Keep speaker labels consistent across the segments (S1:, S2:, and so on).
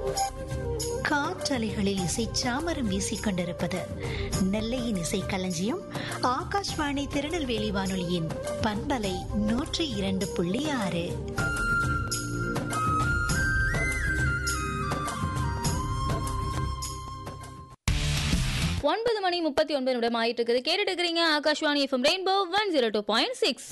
S1: காற்றலைகளில் இசை சாமரம் வீசிக் கொண்டிருப்பது நெல்லையின் இசை களஞ்சியம் ஆகாஷ்வாணி திருநெல்வேலி வானொலியின் பண்பலை நூற்றி இரண்டு புள்ளி ஆறு
S2: ஒன்பது மணி முப்பத்தி ஒன்பது நிமிடம் ஆயிட்டு இருக்குது கேட்டுட்டு இருக்கிறீங்க Akashvani FM rainbow one zero two point six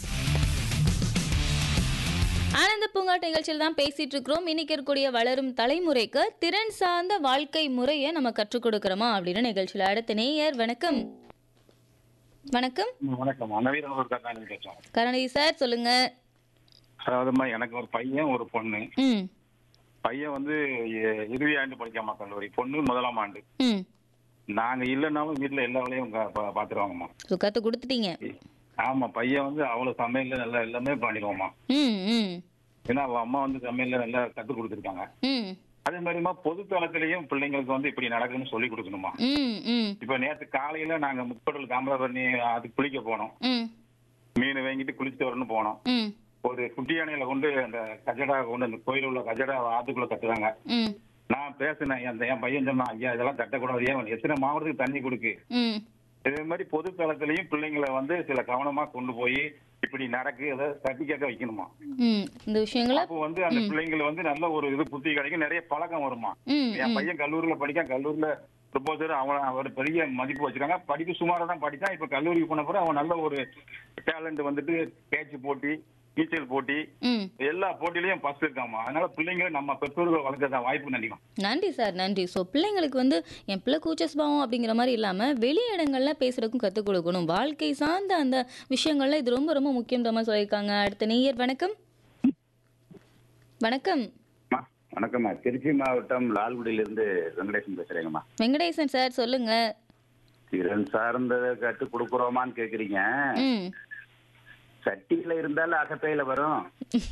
S2: ஆனந்த பூங்காட் நிகழ்ச்சியில் தான் பேசிட்டு இருக்கிறோம் இன்னைக்கு இருக்கக்கூடிய வளரும் தலைமுறைக்கு திறன் சார்ந்த வாழ்க்கை முறையை நம்ம கற்றுக் கொடுக்கிறோமா அப்படின்னு நிகழ்ச்சியில் அடுத்த நேயர் வணக்கம் வணக்கம்
S3: வணக்கம் நவீன ஒரு கருணாநிதி பேசுறோம்
S2: கருணாநிதி சார் சொல்லுங்க
S3: அதாவதுமா எனக்கு ஒரு பையன் ஒரு பொண்ணு
S2: ம்
S3: பையன் வந்து இ- இறுதி ஆண்டு படிக்காம கல்லூரி பொண்ணு முதலாம் ஆண்டு
S2: ம்
S3: நாங்க இல்லைன்னாலும் வீட்டுல எல்லா வேலையும் கா- பா- பாத்துருவாங்கம்மா
S2: ஸோ கற்றுக் கொடுத்துட்டீங்க
S3: ஆமா பையன் வந்து அவ்வளவு சமையல்ல நல்லா எல்லாமே பண்ணிடுவோம்மா
S2: ம் ம்
S3: ஏன்னா அவ அம்மா வந்து சமையல்ல நல்லா கத்து கொடுத்துருக்காங்க
S2: ம்
S3: அதே மாதிரிமா பொது தளத்திலையும் பிள்ளைங்களுக்கு வந்து இப்படி நடக்குன்னு சொல்லி கொடுக்கணுமா
S2: ம் ம்
S3: இப்ப நேத்து காலையில நாங்க முக்கடல் தாமிரபரணி அதுக்கு குளிக்க போனோம்
S2: ம்
S3: மீன் வாங்கிட்டு குளிச்சுட்டு வரணும் போனோம்
S2: ம்
S3: ஒரு குட்டி யானையில கொண்டு அந்த கஜடா கொண்டு அந்த கோயில் உள்ள கஜடா ஆத்துக்குள்ள கட்டுறாங்க
S2: ம்
S3: நான் பேசினேன் அந்த என் பையன் சொன்னான் ஐயா இதெல்லாம் கட்டக்கூடாது ஏன் எத்தனை மாவட்டத்துக்கு தண்ணி கொடுக்கு
S2: ம்
S3: இதே மாதிரி பொது தளத்திலையும் பிள்ளைங்களை வந்து சில கவனமா கொண்டு போய் இப்படி நடக்கு அதை தட்டி கேட்க வைக்கணுமா
S2: ம் இந்த விஷயங்களை
S3: அப்போ வந்து அந்த பிள்ளைங்களை வந்து நல்ல ஒரு இது புத்தி கிடைக்கும் நிறைய பழக்கம் வருமா
S2: ம்
S3: என்
S2: ம்
S3: பையன் கல்லூரியில படிக்கான் கல்லூரியில ப்ரொபோசர் அவன் அவர் பெரிய மதிப்பு வச்சிருக்காங்க படிப்பு சுமாரா தான் படிச்சான் இப்ப கல்லூரிக்கு போன பிறகு அவன் நல்ல ஒரு டேலண்ட் வந்துட்டு பேச்சு போட்டி நீச்சல் போட்டி
S2: ம்
S3: எல்லா போட்டியிலயும் ஃபர்ஸ்ட் இருக்காமா அதனால பிள்ளைங்களை நம்ம பெற்றோர்கள் வளர்க்கறதா வாய்ப்பு நினைக்கும்
S2: நன்றி சார் நன்றி ஸோ பிள்ளைங்களுக்கு வந்து என் பிள்ளை கூச்சஸ்பாவம் அப்படிங்கிற மாதிரி இல்லாமல் வெளி இடங்கள்ல பேசுறதுக்கும் கற்றுக் கொடுக்கணும் வாழ்க்கை சார்ந்த அந்த விஷயங்கள்ல இது ரொம்ப ரொம்ப முக்கியன்ற மாதிரி சொல்லியிருக்காங்க அடுத்த நேயர் வணக்கம் வணக்கம்
S4: அம்மா, வணக்கம்மா திருச்சி மாவட்டம் லால்குடியிலிருந்து வெங்கடேசன் பேசுறேங்கம்மா
S2: வெங்கடேசன் சார் சொல்லுங்க
S4: திறன் சார்ந்ததை கற்றுக் கொடுக்குறோமான்னு கேக்குறீங்க
S2: ம்
S4: சட்டியில இருந்தாலும் அகப்பையில வரும்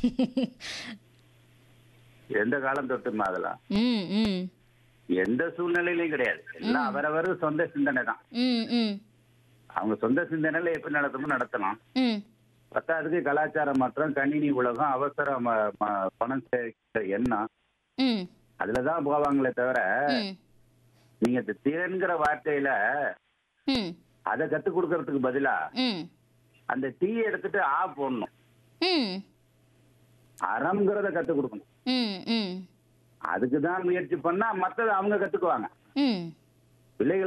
S4: எந்த காலம் தொட்டுமா அதெல்லாம்
S2: ம் ம்
S4: எந்த சூழ்நிலையிலையும் கிடையாது எல்லாம் அவரவர் சொந்த சிந்தனை தான்
S2: ம் ம்
S4: அவங்க சொந்த சிந்தனையில எப்படி நடத்தணுமோ நடத்தலாம்
S2: ம்
S4: பத்தாவதுக்கு கலாச்சார மாற்றம் கணினி உலகம் அவசர ம- ம- பணம் சேர்க்கிற எண்ணம்
S2: ம்
S4: அதுலதான் போவாங்களே தவிர
S2: ம்
S4: நீங்க இந்த திறன்கிற வார்த்தையில
S2: ம்
S4: அதை கத்துக் கொடுக்கறதுக்கு பதிலா
S2: ம்
S4: அந்த டீயை எடுத்துட்டு ஆ போடணும்
S2: ம்
S4: அறம்ங்கிறத கத்துக் கொடுக்கணும்
S2: ம் ம்
S4: அதுக்கு தான் முயற்சி பண்ணா மத்தத அவங்க கத்துக்குவாங்க
S2: ம்
S4: பிள்ளைகள்